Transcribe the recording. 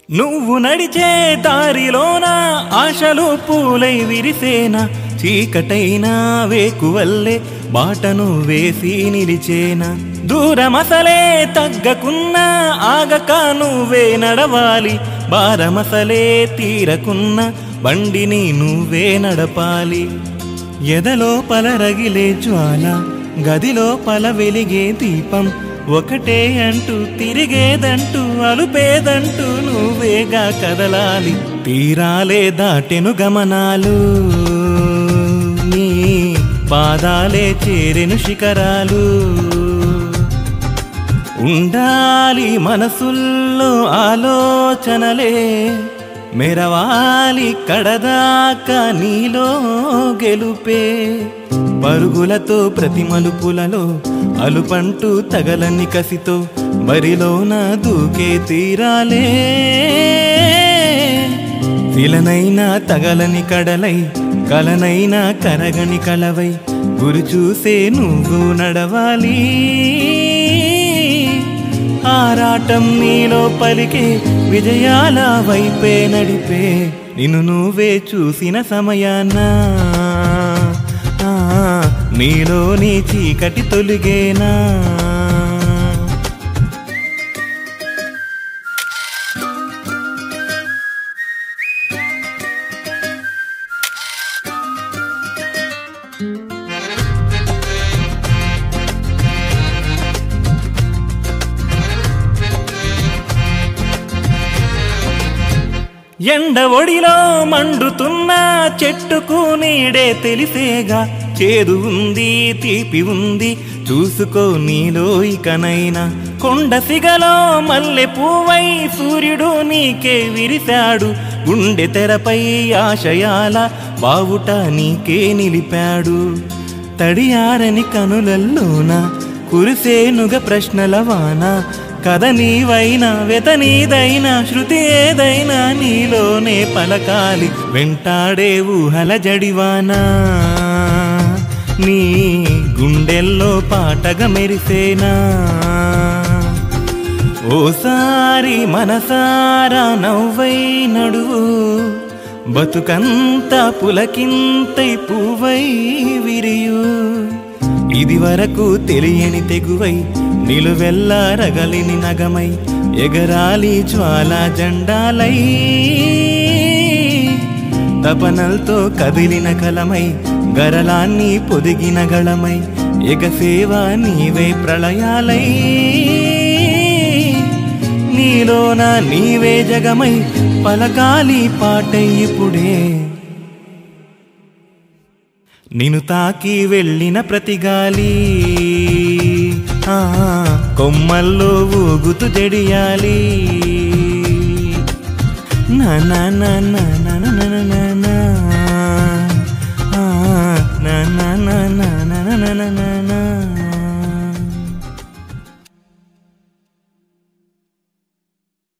నువ్వు నడిచే దారిలోన ఆశలు పూలై విరిసేన చీకటైన వేకువల్లే బాటను వేసి నిలిచేన దూరమసలే తగ్గకున్నా ఆగక నువ్వే నడవాలి భారమసలే తీరకున్న బండిని నువ్వే నడపాలి ఎదలో పలరగిలే జ్వాల గదిలో పల వెలిగే దీపం ఒకటే అంటూ తిరిగేదంటూ అలుపేదంటూ నువ్వేగా కదలాలి తీరాలే దాటెను గమనాలు నీ పాదాలే చేరెను శిఖరాలు ఉండాలి మనసుల్లో ఆలోచనలే మెరవాలి కడదాకా నీలో గెలుపే పరుగులతో ప్రతి మలుపులలో అలుపంటూ తగలని కసితో బరిలోన దూకే తీరాలే శిలనైనా తగలని కడలై కలనైనా కరగని కలవై గురి చూసే నువ్వు నడవాలి ఆరాటం నీలో పలికే విజయాల వైపే నడిపే నిన్ను నువ్వే చూసిన సమయాన ఆ, నీలో నీ చీకటి తొలిగేనా ఎండ ఒడిలో మండుతున్న చెట్టుకు నీడే తెలిసేగా చేదు ఉంది తీపి ఉంది చూసుకో నీలో ఇకనైనా కొండ సిగలో మల్లె పువ్వై సూర్యుడు నీకే విరిశాడు గుండె తెరపై ఆశయాల బావుట నీకే నిలిపాడు తడియారని కనులల్లోన కురిసేనుగ ప్రశ్నల వాన కథ నీవైనా వెత నీదైనా శృతి ఏదైనా నీలోనే పలకాలి వెంటాడే ఊహల జడివానా నీ గుండెల్లో పాటగా మెరిసేనా ఓసారి మనసారా నవ్వై నడువు బతుకంతా పులకింతై పువ్వై విరియు ఇది వరకు తెలియని తెగువై నిలువెల్లా రగలిని నగమై ఎగరాలి జ్వాల జెండాలై తపనల్తో కదిలిన కలమై గరలాన్ని పొదిగిన గళమై ఎగసేవ నీవే ప్రళయాలై నీలోన నీవే జగమై పలకాలి పాటై ఇప్పుడే నిన్ను తాకి వెళ్ళిన ప్రతి గాలి ఆ, కొమ్మల్లో ఊగుతూ జడియాలి నా నా నా నా నా నా నా నా నా. ఆ, నా నా నా నా నా నా నా నా నా